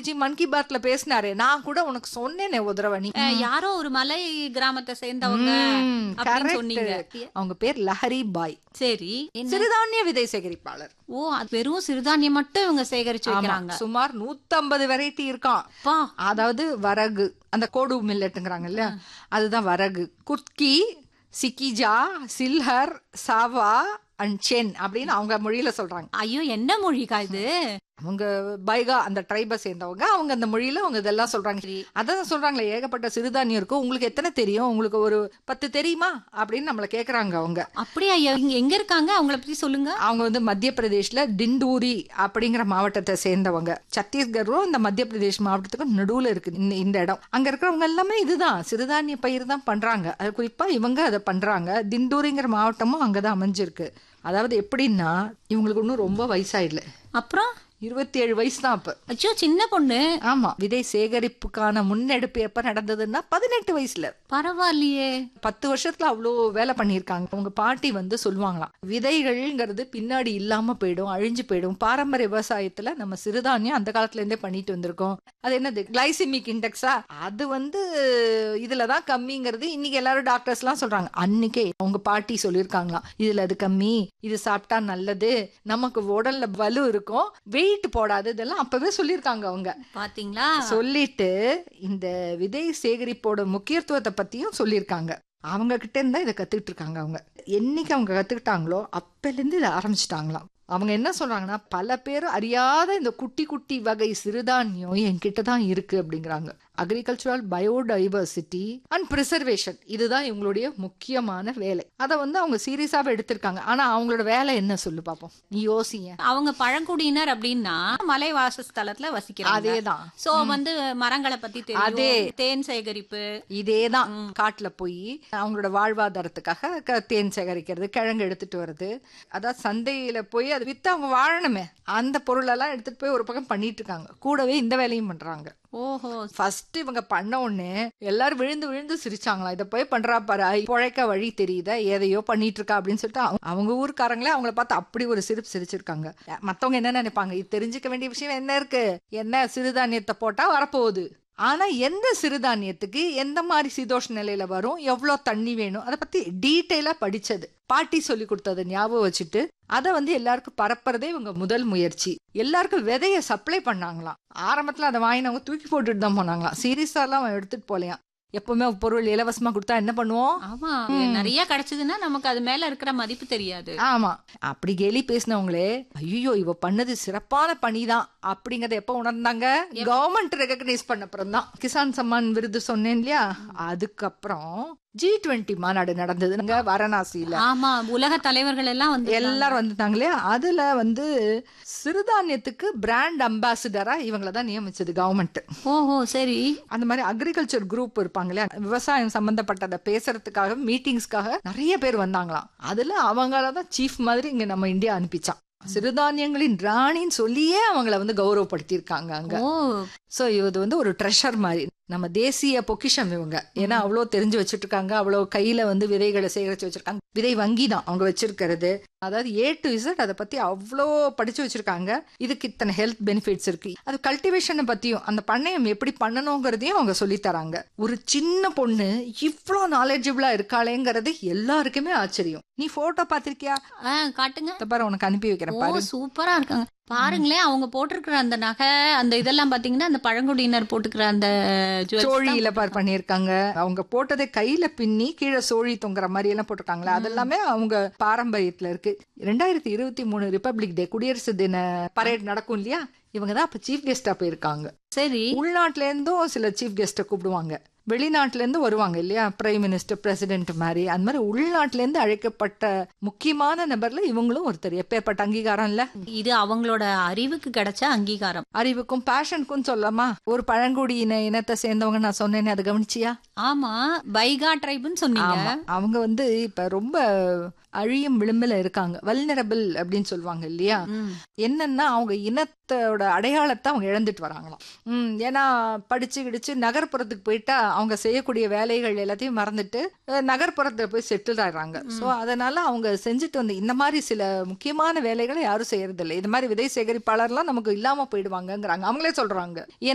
குருஜி மன் கி பாத்ல பேசினாரே நான் கூட உனக்கு சொன்னேனே ஒரு தடவை நீ அஹ், யாரோ ஒரு மலை கிராமத்தை சேர்ந்தவங்க ம், அப்படின்னு correct. சொன்னீங்க அவங்க பேர் லஹரி பாய் சரி என்ன சிறுதானிய விதை சேகரிப்பாளர் ஓ அது வெறும் சிறுதானியம் மட்டும் இவங்க சேகரிச்சு ஆமா, வைக்கிறாங்க சுமார் 150 வெரைட்டி இருக்கான் பா அதாவது வரகு அந்த கோடு மில்லட்டுங்கிறாங்கல்ல அதுதான் வரகு குட்கி சிக்கிஜா சில்ஹர் சாவா அண்ட் சென் அப்படின்னு அவங்க மொழியில சொல்றாங்க ஐயோ என்ன மொழிக்கா இது அவங்க பைகா அந்த ட்ரைபை சேர்ந்தவங்க அவங்க அந்த மொழியில அவங்க இதெல்லாம் சொல்றாங்க அதான் சொல்றாங்களே ஏகப்பட்ட சிறுதானியம் இருக்கும் உங்களுக்கு எத்தனை தெரியும் உங்களுக்கு ஒரு பத்து தெரியுமா அப்படின்னு நம்மள கேக்குறாங்க அவங்க அப்படியா இங்க எங்க இருக்காங்க அவங்கள பத்தி சொல்லுங்க அவங்க வந்து மத்திய பிரதேஷ்ல டிண்டூரி அப்படிங்கிற மாவட்டத்தை சேர்ந்தவங்க சத்தீஸ்கரும் இந்த மத்திய பிரதேஷ் மாவட்டத்துக்கும் நடுவுல இருக்கு இந்த இந்த இடம் அங்க இருக்கிறவங்க எல்லாமே இதுதான் சிறுதானிய பயிர் தான் பண்றாங்க அது குறிப்பா இவங்க அதை பண்றாங்க திண்டூரிங்கிற மாவட்டமும் அங்கதான் அமைஞ்சிருக்கு அதாவது எப்படின்னா இவங்களுக்கு இன்னும் ரொம்ப வயசாயிடல அப்புறம் இருபத்தி ஏழு வயசு தான் அப்ப அச்சோ சின்ன பொண்ணு ஆமா விதை சேகரிப்புக்கான முன்னெடுப்பு எப்ப நடந்ததுன்னா பதினெட்டு வயசுல பரவாயில்லையே பத்து வருஷத்துல அவ்வளோ வேலை பண்ணியிருக்காங்க உங்க பாட்டி வந்து சொல்லுவாங்களாம் விதைகள்ங்கிறது பின்னாடி இல்லாம போயிடும் அழிஞ்சு போயிடும் பாரம்பரிய விவசாயத்துல நம்ம சிறுதானியம் அந்த காலத்துல இருந்தே பண்ணிட்டு வந்திருக்கோம் அது என்னது கிளைசிமிக் இண்டெக்ஸா அது வந்து இதுலதான் கம்மிங்கிறது இன்னைக்கு எல்லாரும் டாக்டர்ஸ் எல்லாம் சொல்றாங்க அன்னைக்கே உங்க பாட்டி சொல்லியிருக்காங்களாம் இதுல அது கம்மி இது சாப்பிட்டா நல்லது நமக்கு உடல்ல வலு இருக்கும் வெயிட் போடாது இதெல்லாம் அப்பவே சொல்லியிருக்காங்க அவங்க பாத்தீங்களா சொல்லிட்டு இந்த விதை சேகரிப்போட முக்கியத்துவத்தை பத்தியும் சொல்லியிருக்காங்க அவங்க கிட்ட இருந்தா இதை கத்துக்கிட்டு இருக்காங்க அவங்க என்னைக்கு அவங்க கத்துக்கிட்டாங்களோ அப்பல இருந்து இதை ஆரம்பிச்சிட்டாங்களாம் அவங்க என்ன சொல்றாங்கன்னா பல பேர் அறியாத இந்த குட்டி குட்டி வகை சிறுதானியம் என்கிட்ட தான் இருக்கு அப்படிங்கிறாங்க அக்ரிகல்ச்சுரல் பயோடைவர்சிட்டி அண்ட் ப்ரிசர்வேஷன் இதுதான் இவங்களுடைய முக்கியமான வேலை அதை வந்து அவங்க சீரியஸாவே எடுத்திருக்காங்க ஆனா அவங்களோட வேலை என்ன சொல்லு பாப்போம் நீ யோசிங்க அவங்க பழங்குடியினர் அப்படின்னா மலை வாசஸ்தலத்துல வசிக்கிறாங்க அதேதான் சோ வந்து மரங்களை பத்தி அதே. தெரியும் தேன் சேகரிப்பு இதேதான் காட்டுல போய் அவங்களோட வாழ்வாதாரத்துக்காக க- தேன் சேகரிக்கிறது கிழங்கு எடுத்துட்டு வர்றது அதான் சந்தையில போய் அது வித்து அவங்க வாழணுமே அந்த பொருளெல்லாம் எடுத்துட்டு போய் ஒரு பக்கம் பண்ணிட்டு இருக்காங்க கூடவே இந்த வேலையும் பண்றாங்க ஓஹோ ஃபர்ஸ்ட் இவங்க பண்ண உடனே எல்லாரும் விழுந்து விழுந்து சிரிச்சாங்களாம் இதை போய் பண்றா பாரு ஐ, பொழைக்க வழி தெரியுதா எதையோ பண்ணிட்டு இருக்கா அப்படின்னு சொல்லிட்டு அவங்க- அவங்க ஊர்க்காரங்களே அவங்கள பார்த்து அப்படி ஒரு சிரிப்பு சிரிச்சிருக்காங்க மத்தவங்க என்ன நினைப்பாங்க இது தெரிஞ்சுக்க வேண்டிய விஷயம் என்ன இருக்கு என்ன சிறுதானியத்தை போட்டா வரப்போகுது ஆனா எந்த சிறுதானியத்துக்கு எந்த மாதிரி சீதோஷ நிலையில வரும் எவ்வளவு தண்ணி வேணும் அதை பத்தி டீட்டெயிலா படிச்சது பாட்டி சொல்லி கொடுத்ததை ஞாபகம் வச்சுட்டு அதை வந்து எல்லாருக்கும் பரப்புறதே இவங்க முதல் முயற்சி எல்லாருக்கும் விதைய சப்ளை பண்ணாங்களாம் ஆரம்பத்துல அதை வாங்கினவங்க தூக்கி போட்டுட்டு தான் போனாங்களாம் சீரியஸா எல்லாம் எடுத்துட்டு போலையாம் எப்பவுமே பொருள் இலவசமா கொடுத்தா என்ன பண்ணுவோம் ஆமா நிறைய கிடைச்சதுன்னா நமக்கு அது மேல இருக்கிற மதிப்பு தெரியாது ஆமா அப்படி கேலி பேசினவங்களே ஐயோ இவ பண்ணது சிறப்பான பணிதான் அப்படிங்கறத எப்ப உணர்ந்தாங்க கவர்மெண்ட் ரெகக்னைஸ் பண்ண அப்புறம் தான் கிசான் சம்மான் விருது சொன்னேன் இல்லையா அதுக்கப்புறம் ஜி டுவெண்ட்டி மாநாடு நடந்ததுங்க வாரணாசியில ஆமா உலக தலைவர்கள் எல்லாம் வந்து எல்லாரும் வந்துட்டாங்க இல்லையா அதுல வந்து சிறுதானியத்துக்கு பிராண்ட் அம்பாசிடரா இவங்கள தான் நியமிச்சது கவர்மெண்ட் ஓஹோ சரி அந்த மாதிரி அக்ரிகல்ச்சர் குரூப் இருப்பாங்க இல்லையா விவசாயம் சம்பந்தப்பட்டதை பேசுறதுக்காக மீட்டிங்ஸ்க்காக நிறைய பேர் வந்தாங்களாம் அதுல அவங்கள தான் சீஃப் மாதிரி இங்க நம்ம இந்தியா அனுப்பிச்சான் சிறுதானியங்களின் ராணின்னு சொல்லியே அவங்கள வந்து கௌரவப்படுத்தியிருக்காங்க அங்க ஓ சோ இது வந்து ஒரு ட்ரெஷர் மாதிரி நம்ம தேசிய பொக்கிஷம் இவங்க ஏன்னா அவ்வளோ தெரிஞ்சு வச்சுட்டு இருக்காங்க அவ்வளோ கையில வந்து விதைகளை சேகரிச்சு வச்சிருக்காங்க விதை வங்கி தான் அவங்க வச்சிருக்கிறது அதாவது ஏ டு இசட் அதை பத்தி அவ்வளோ படிச்சு வச்சிருக்காங்க இதுக்கு இத்தனை ஹெல்த் பெனிஃபிட்ஸ் இருக்கு அது கல்டிவேஷனை பத்தியும் அந்த பண்ணையம் எப்படி பண்ணணுங்கிறதையும் அவங்க சொல்லி தராங்க ஒரு சின்ன பொண்ணு இவ்வளோ நாலேஜபிளா இருக்காளேங்கிறது எல்லாருக்குமே ஆச்சரியம் நீ போட்டோ பாத்திருக்கியா ஆ, காட்டுங்க இத பாரு உனக்கு அனுப்பி வைக்கிறேன் ஓ பாரு சூப்பரா இருக்காங்க பாருங்களேன் அவங்க போட்டிருக்கிற அந்த நகை அந்த இதெல்லாம் பாத்தீங்கன்னா அந்த பழங்குடியினர் போட்டுக்கிற அந்த jewels தான். சோழியில பார் பண்ணிருக்காங்க அவங்க போட்டதை கையில பின்னி கீழே சோழி தொங்குற மாதிரி எல்லாம் போட்டிருக்காங்களா அதெல்லாமே அவங்க பாரம்பரியத்துல இருக்கு ரெண்டாயிரத்தி இருபத்தி மூணு ரிப்பப்ளிக் டே குடியரசு தின பரேட் நடக்கும் இல்லையா இவங்க தான் அப்ப சீஃப் கெஸ்டா போயிருக்காங்க சரி உள்நாட்டுல இருந்தும் சில சீஃப் கெஸ்ட கூப்பிடுவாங்க வெளிநாட்டுல இருந்து வருவாங்க இல்லையா பிரைம் மினிஸ்டர் பிரசிடென்ட் மாதிரி அந்த மாதிரி உள்நாட்டுல இருந்து அழைக்கப்பட்ட முக்கியமான நபர்ல இவங்களும் ஒருத்தர் எப்பேற்பட்ட அங்கீகாரம் இல்ல இது அவங்களோட அறிவுக்கு கிடைச்ச அங்கீகாரம் அறிவுக்கும் பேஷனுக்கும் சொல்லலாமா ஒரு பழங்குடியின இனத்தை சேர்ந்தவங்க நான் சொன்னேனே அதை கவனிச்சியா ஆமா பைகா ட்ரைப்னு சொன்னீங்க ஆமா அவங்க வந்து இப்ப ரொம்ப அழியும் விளிம்புல இருக்காங்க வல்னரபிள் அப்படின்னு சொல்லுவாங்க இல்லையா ம். என்னன்னா அவங்க இனத்தோட அடையாளத்தை அவங்க இழந்துட்டு வராங்களாம் ம், ஏன்னா படிச்சு கிடிச்சு நகர்ப்புறத்துக்கு போயிட்டா அவங்க செய்யக்கூடிய வேலைகள் எல்லாத்தையும் மறந்துட்டு அஹ், நகர்ப்புறத்துல போய் செட்டில் ஆயிடுறாங்க சோ அதனால அவங்க செஞ்சுட்டு வந்த இந்த மாதிரி சில முக்கியமான வேலைகளை யாரும் செய்யறது இல்லை இது மாதிரி விதை சேகரிப்பாளர்லாம் நமக்கு இல்லாம போயிடுவாங்கங்கிறாங்க அவங்களே சொல்றாங்க